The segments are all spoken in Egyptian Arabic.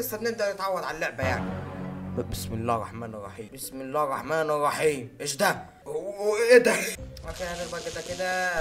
لسه بنبدا نتعود على اللعبه يعني ب- بسم الله الرحمن الرحيم بسم الله الرحمن الرحيم ايش ده و- وايه ده اوكي هنبقى كده كده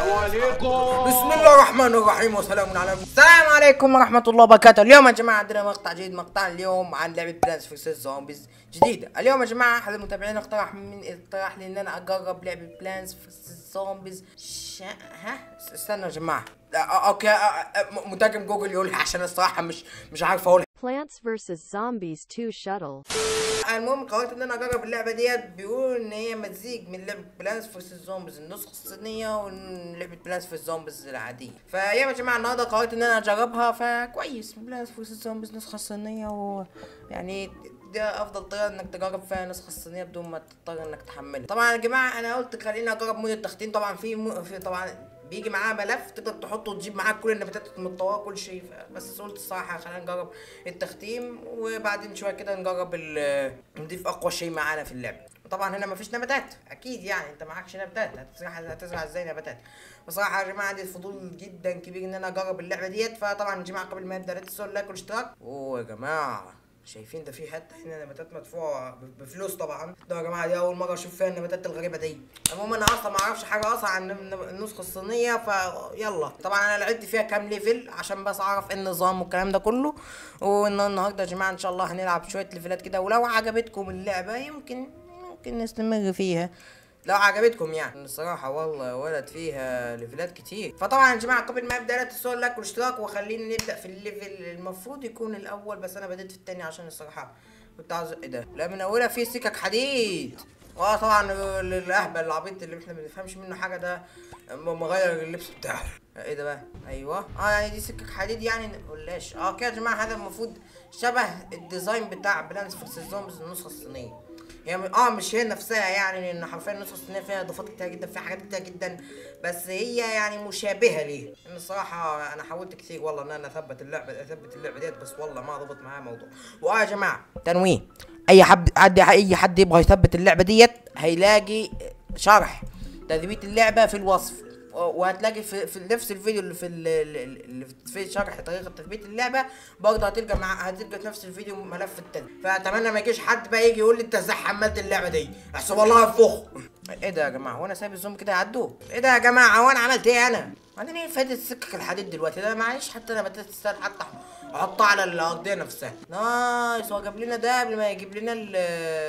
بسم الله الرحمن الرحيم وسلام على السلام عليكم ورحمة الله وبركاته اليوم يا جماعة عندنا مقطع جديد مقطع اليوم عن لعبة بلانس فيرسس زومبيز جديدة اليوم يا جماعة أحد المتابعين اقترح من اقترح لي إن أنا أجرب لعبة بلانس فيرسس زومبيز شا... ها استنوا يا جماعة آه، آه، اوكي آه، آه، م- مترجم جوجل يقول لي عشان الصراحة مش مش عارف اقول Plants vs. Zombies 2 Shuttle. المهم قررت ان انا اجرب اللعبه ديت بيقول ان هي مزيج من لعبه بلانس فيرسس زومبيز النسخه الصينيه ولعبه بلانس فيرسس زومبيز العاديه فيا يا جماعه النهارده قررت ان انا اجربها فكويس بلانس فيرسس زومبيز النسخه الصينيه ويعني ده افضل طريقه انك تجرب فيها النسخه الصينيه بدون ما تضطر انك تحملها طبعا يا جماعه انا قلت خليني اجرب مود التختيم طبعا في, م... في طبعا بيجي معاه ملف تقدر تحطه وتجيب معاك كل النباتات المتطوره كل شيء ف- بس قلت الصراحه خلينا نجرب التختيم وبعدين شويه كده نجرب ال- نضيف اقوى شيء معانا في اللعبه طبعا هنا مفيش نباتات اكيد يعني انت معكش نباتات هتزرع هتزرع ازاي نباتات بصراحه يا جماعه عندي فضول جدا كبير ان انا اجرب اللعبه ديت فطبعا يا جماعه قبل ما يبدا لا تنسوا اللايك والاشتراك اوه يا جماعه شايفين ده في حته هنا نباتات مدفوعه ب- بفلوس طبعا ده يا جماعه دي اول مره اشوف فيها النباتات الغريبه دي عموما انا اصلا ما اعرفش حاجه اصلا عن الن- النسخه الصينيه فيلا طبعا انا لعبت فيها كام ليفل عشان بس اعرف ايه النظام والكلام ده كله وان النهارده يا جماعه ان شاء الله هنلعب شويه ليفلات كده ولو عجبتكم اللعبه يمكن ممكن نستمر فيها لو عجبتكم يعني الصراحه والله ولد فيها ليفلات كتير فطبعا يا جماعه قبل ما ابدا لا تنسوا اللايك والاشتراك وخلينا نبدا في الليفل المفروض يكون الاول بس انا بديت في التاني عشان الصراحه كنت عاوز ايه ده لا من اولها في سكك حديد اه طبعا الاهبل العبيط اللي احنا ما بنفهمش منه حاجه ده م- مغير اللبس بتاعه ايه ده بقى ايوه اه يعني دي سكك حديد يعني نقولهاش اه كده يا جماعه هذا المفروض شبه الديزاين بتاع بلانس فيرسس زومبيز النسخه الصينيه هي م- اه مش هي نفسها يعني لان حرفيا النسخه الصينيه فيها اضافات كتير جدا فيها حاجات كتير جدا بس هي يعني مشابهه ليه ان الصراحه انا حاولت كتير والله ان انا اثبت اللعبه اثبت اللعبه ديت بس والله ما ضبط معايا الموضوع واه يا جماعه تنويه اي حد حد اي حد يبغى يثبت اللعبه ديت هيلاقي شرح تثبيت اللعبه في الوصف وهتلاقي في, في نفس الفيديو اللي في ال- ال- اللي في شرح طريقه تثبيت اللعبه برضه هتلقى مع هتلقى في نفس الفيديو ملف التثبيت فاتمنى ما يجيش حد بقى يجي يقول لي انت ازاي حملت اللعبه دي احسن والله انفخ ايه ده يا جماعه هو انا سايب الزوم كده يعدوا ايه ده يا جماعه هو انا عملت ايه انا انا ليه فايده سكك الحديد دلوقتي ده معلش حتى انا بدات استاهل حتى احطها على الارضيه نفسها نايس هو جاب لنا ده قبل ما يجيب لنا ال-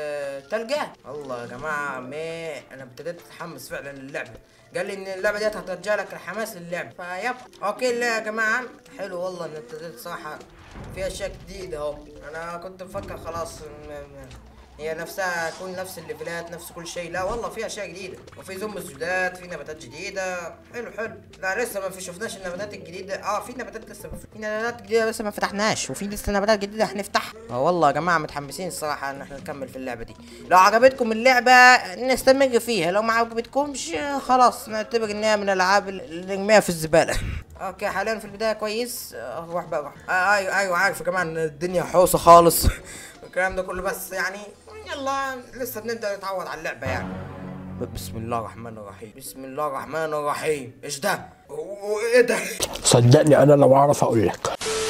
التلجة الله يا جماعه ما انا ابتديت اتحمس فعلا للعبه قال لي ان اللعبه ديت هترجع لك الحماس للعبه فيب اوكي لا يا جماعه حلو والله ان ابتديت صراحه في اشياء جديده اهو انا كنت مفكر خلاص م- م- هي نفسها تكون نفس الليفلات نفس كل شيء لا والله في اشياء جديده وفي زومبيز جداد في نباتات جديده حلو حلو لا لسه ما في شفناش النباتات الجديده اه في نباتات لسه ما في نباتات جديده لسه ما فتحناش وفي لسه نباتات جديده هنفتحها اه والله يا جماعه متحمسين الصراحه ان احنا نكمل في اللعبه دي لو عجبتكم اللعبه نستمر فيها لو ما عجبتكمش آه، خلاص نعتبر انها من الالعاب اللي نرميها في الزباله اوكي حاليا في البدايه كويس آه، روح بقى روح آه ايوه ايوه عارف يا جماعه ان الدنيا حوسه خالص الكلام ده كله بس يعني يلا لسه بنبدا نتعود على اللعبه يعني ب- بسم الله الرحمن الرحيم بسم الله الرحمن الرحيم ايش ده و- وايه ده صدقني انا لو اعرف اقول لك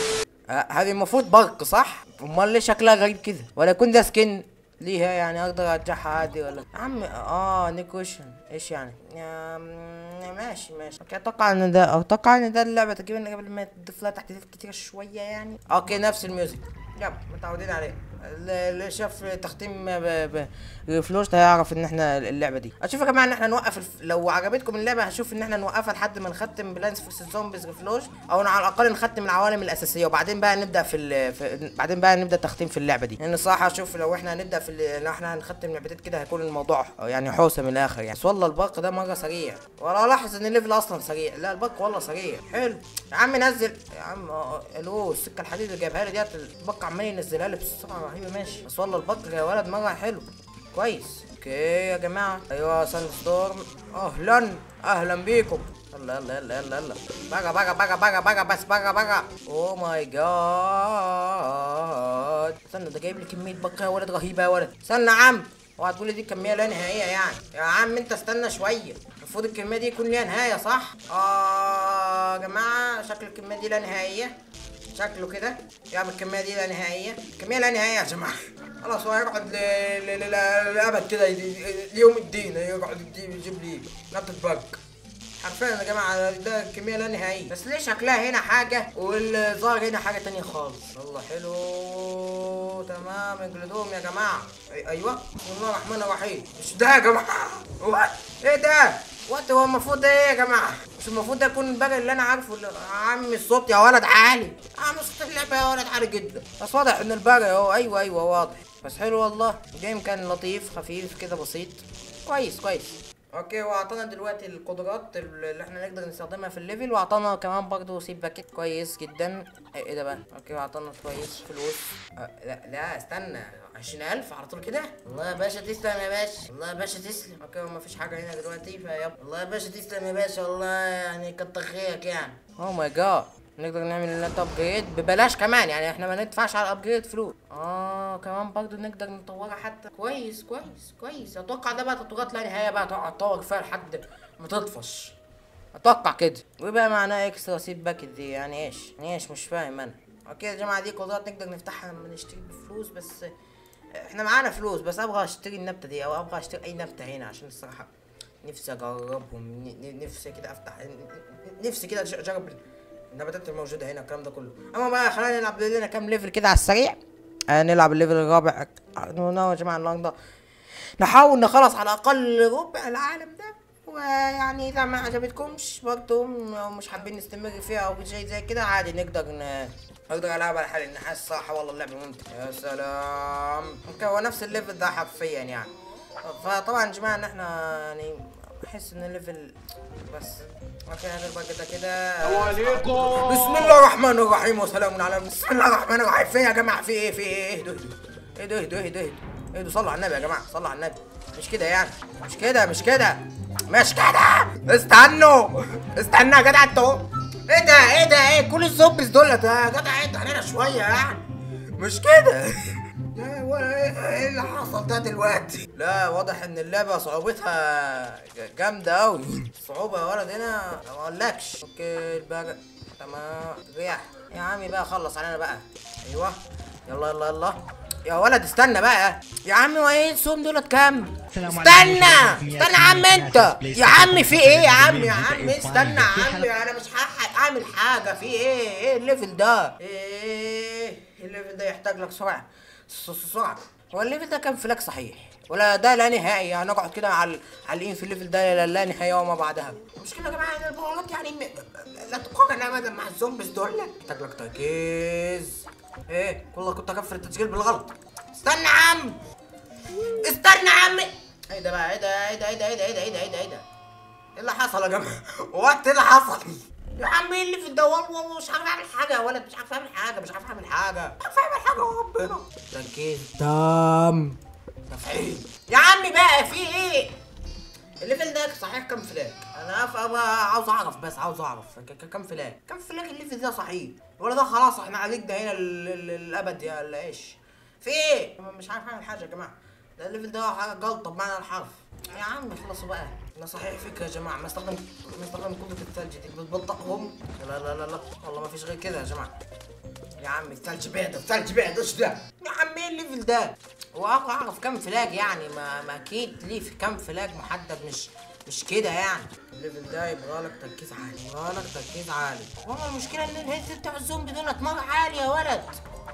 آه، هذه المفروض برق صح امال ليه شكلها غريب كده ولا يكون ده سكن ليها يعني اقدر ارجعها عادي ولا يا عم اه نيكوشن ايش يعني يا م- ماشي ماشي اوكي اتوقع ان ده اتوقع ان ده اللعبه تقريبا قبل ما تضيف لها تحديثات كتير شويه يعني اوكي نفس الميوزك يب متعودين عليه اللي اللي شاف تختيم ب- ب- فلوس ده هيعرف ان احنا اللعبه دي اشوف يا جماعه ان احنا نوقف الف... لو عجبتكم اللعبه هشوف ان احنا نوقفها لحد ما نختم بلانس فيرسس زومبيز ريفلوش او على الاقل نختم العوالم الاساسيه وبعدين بقى نبدا في, ال... في بعدين بقى نبدا تختيم في اللعبه دي لان الصراحه اشوف لو احنا هنبدا في ال... لو احنا هنختم لعبتين كده هيكون الموضوع يعني حوسه من الاخر يعني بس والله الباق ده مره سريع ولا الاحظ ان الليفل اصلا سريع لا الباق والله سريع حلو يا عم نزل يا عم آه، الو السكه الحديد اللي جايبها لي ديت الباق عمال ينزلها لي بسرعه رهيبه ماشي بس والله الباق يا ولد مره حلو كويس اوكي يا جماعه ايوه ساند ستورم اهلا اهلا بيكم يلا يلا يلا يلا يلا بقى بقى بقى بقى بقى بس بقى بقى اوه ماي جاد استنى ده جايب لي كميه بقى يا ولد رهيبه يا ولد استنى يا عم اوعى تقول لي دي كميه لا نهائيه يعني يا عم انت استنى شويه المفروض الكميه دي يكون ليها نهايه صح اه يا جماعه شكل الكميه دي لا نهائيه شكله كده يعمل الكميه دي لا نهائيه كميه لا نهائيه يا جماعه خلاص هو هيقعد ل- ل- ل- ل- للابد كده ي- ي- ليوم الدين يقعد يجيب يجيب لي نبتة بق حرفيا يا جماعه ده كميه لا نهائيه بس ليه شكلها هنا حاجه والظاهر هنا حاجه تانية خالص والله حلو تمام اجلدوهم يا جماعه أي- ايوه بسم الله الرحمن الرحيم مش ده يا جماعه هو ايه ده وقت هو المفروض ده ايه يا جماعه مش المفروض ده يكون الباقي اللي انا عارفه اللي... يا عم الصوت يا ولد عالي يا عم صوت اللعبه يا ولد عالي جدا بس واضح ان الباقي اهو ايوه ايوه واضح بس حلو والله الجيم كان لطيف خفيف كده بسيط كويس كويس اوكي واعطانا دلوقتي القدرات اللي احنا نقدر نستخدمها في الليفل واعطانا كمان برضه سيب باكيت كويس جدا ايه إيه ده بقى اوكي واعطانا كويس فلوس أه لا لا استنى عشرين ألف على طول كده الله يا باشا تسلم يا باشا الله يا باشا تسلم اوكي ما فيش حاجة هنا دلوقتي فيب الله يا باشا تسلم يا باشا والله يعني كتر خيرك يعني اوه ماي جاد نقدر نعمل لنا ابجريد ببلاش كمان يعني احنا ما ندفعش على الابجريد فلوس اه كمان برضه نقدر نطورها حتى كويس كويس كويس اتوقع ده بقى تطويرات لا نهايه بقى تقعد تطور فيها لحد ما تطفش اتوقع كده ويبقى معناه اكسترا سيب باكت دي يعني ايش يعني ايش مش فاهم انا اوكي يا جماعه دي قدرات نقدر نفتحها لما نشتري بفلوس بس احنا معانا فلوس بس ابغى اشتري النبته دي او ابغى اشتري اي نبته هنا عشان الصراحه نفسي اجربهم ن- ن- نفسي كده افتح ن- نفسي كده أج- اجرب النباتات الموجوده هنا الكلام ده كله اما بقى خلينا نلعب لنا كام ليفل كده على السريع آه نلعب الليفل الرابع نو يا جماعه النهارده نحاول نخلص على الاقل ربع العالم ده ويعني اذا ما عجبتكمش برضه او مش حابين نستمر فيها او شيء زي كده عادي نقدر ن... اقدر العب على حالي النحاس الصراحه والله اللعبه ممتعه يا سلام اوكي هو نفس الليفل ده حرفيا يعني فطبعا يا جماعه ان احنا يعني احس ان الليفل بس اوكي هذا بقى كده كده بسم الله الرحمن الرحيم وسلام على بسم الله الرحمن الرحيم في إيه يا جماعه في ايه في ايه اهدوا اهدوا اهدوا اهدوا اهدوا اهدوا صلوا على النبي يا جماعه صلوا على النبي مش كده يعني مش كده مش كده مش كده استنوا استنى يا جدع انتوا ايه ده ايه ده ايه كل الزومبيز دول يا جدع انت علينا شويه يعني مش كده يا ولا ايه إيه اللي حصل ده دلوقتي لا واضح ان اللعبه صعوبتها ج- جامده قوي صعوبه يا ولد هنا ما اقولكش اوكي الباقي تمام ريح يا عمي بقى خلص علينا بقى ايوه يلا يلا يلا يا ولد استنى بقى يا عمي وايه السوم دولت كام السلام استنى عليكم. استنى يا عم انت يا عم في ايه يا عم يا عم استنى يا عم انا مش هلحق اعمل حاجه في ايه ايه الليفل ده ايه الليفل ده يحتاج لك سرعه س- س- سرعه هو الليفل ده كام فلاك صحيح ولا ده لا نهائي هنقعد كده على عالقين في الليفل ده لا, لا نهائي وما بعدها المشكله يا جماعه ان البطولات يعني م... لا تقارن ابدا مع الزومبيز دول محتاج لك تركيز ايه والله كنت اكفر التسجيل بالغلط استنى يا عم استنى يا عم ايه ده بقى ايه ده ايه ده ايه ده ايه ده ايه ده ايه ده ايه ده ايه ده ايه اللي حصل يا جماعه وقت ايه اللي حصل يا عم ايه اللي في الدوام والله مش عارف اعمل حاجه يا ولد مش عارف اعمل حاجه مش عارف اعمل حاجه مش عارف اعمل حاجه يا ربنا تركيز تام تفعيل يا عمي بقى في ايه الليفل ده صحيح كام فلاك انا أف- أبقى عاوز اعرف بس عاوز اعرف ك- ك- كام فلاك كام فلاك الليفل ده صحيح ولا ده خلاص احنا عليك هنا ال- ال- الابد يا ولا ايش في ايه مش عارف اعمل حاجه يا جماعه ده الليفل ده حاجه جلطه بمعنى الحرف يا عم خلصوا بقى انا صحيح فكره يا جماعه ما استخدم ما استخدم قدره الثلج دي بتبطئهم لا لا لا لا والله ما فيش غير كده يا جماعه يا عم الثلج بعد الثلج بعد ايش ده يا عم ايه الليفل ده هو ابغى اعرف كام فلاج يعني ما, ما اكيد ليه في كام فلاج محدد مش مش كده يعني الليفل ده يبغى لك تركيز عالي يبغى لك تركيز عالي والله المشكله ان الهيلث بتاع الزومبي دول مره عالي يا ولد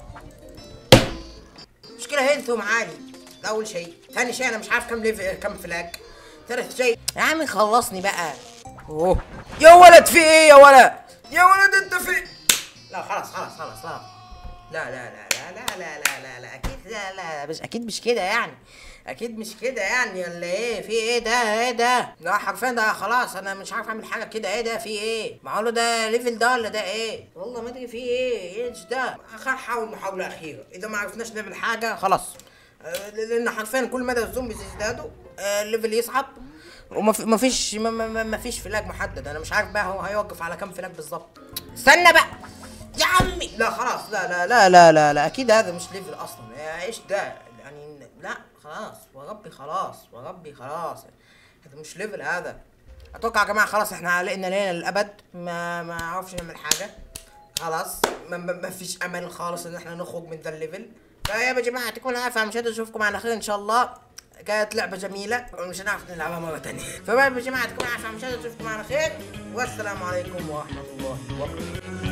مشكلة هيلثهم عالي ده أول شيء، ثاني شيء أنا مش عارف كم ليفل كم فلاج، ثالث شيء يا عم خلصني بقى أوه يا ولد في إيه يا ولد؟ يا ولد أنت في لا خلاص خلاص خلاص خلاص لا لا لا لا لا لا لا لا لا أكيد لا لا مش أكيد مش كده يعني أكيد مش كده يعني ولا إيه؟ في إيه ده؟ إيه ده؟ لا حرفيا ده خلاص أنا مش عارف أعمل حاجة كده إيه ده؟ في إيه؟ معقوله ده ليفل ده ولا ده إيه؟ والله ما أدري في إيه؟ إيش ده؟ خل نحاول محاولة أخيرة، إذا ما عرفناش نعمل حاجة خلاص آه، لان حرفيا كل مدى الزومبيز يزدادوا آه، الليفل يصعب وما في- ما فيش ما, ما, ما- ما فيش فلاج محدد انا مش عارف بقى هو هيوقف على كام فلاج بالظبط استنى بقى يا عمي لا خلاص لا لا لا لا لا, لا اكيد هذا مش ليفل اصلا يا ايش ده يعني لا خلاص وربي خلاص وربي خلاص هذا مش ليفل هذا اتوقع يا جماعه خلاص احنا علقنا لينا للابد ما ما اعرفش نعمل حاجه خلاص ما, ما, ما فيش امل خالص ان احنا نخرج من ذا الليفل فيا جماعه يعطيكم العافيه على المشاهده اشوفكم على خير ان شاء الله كانت لعبة جميلة ومش هنعرف نلعبها مرة تانية فبقى يا جماعة تكونوا عارفين على المشاهدة اشوفكم على خير والسلام عليكم ورحمة الله وبركاته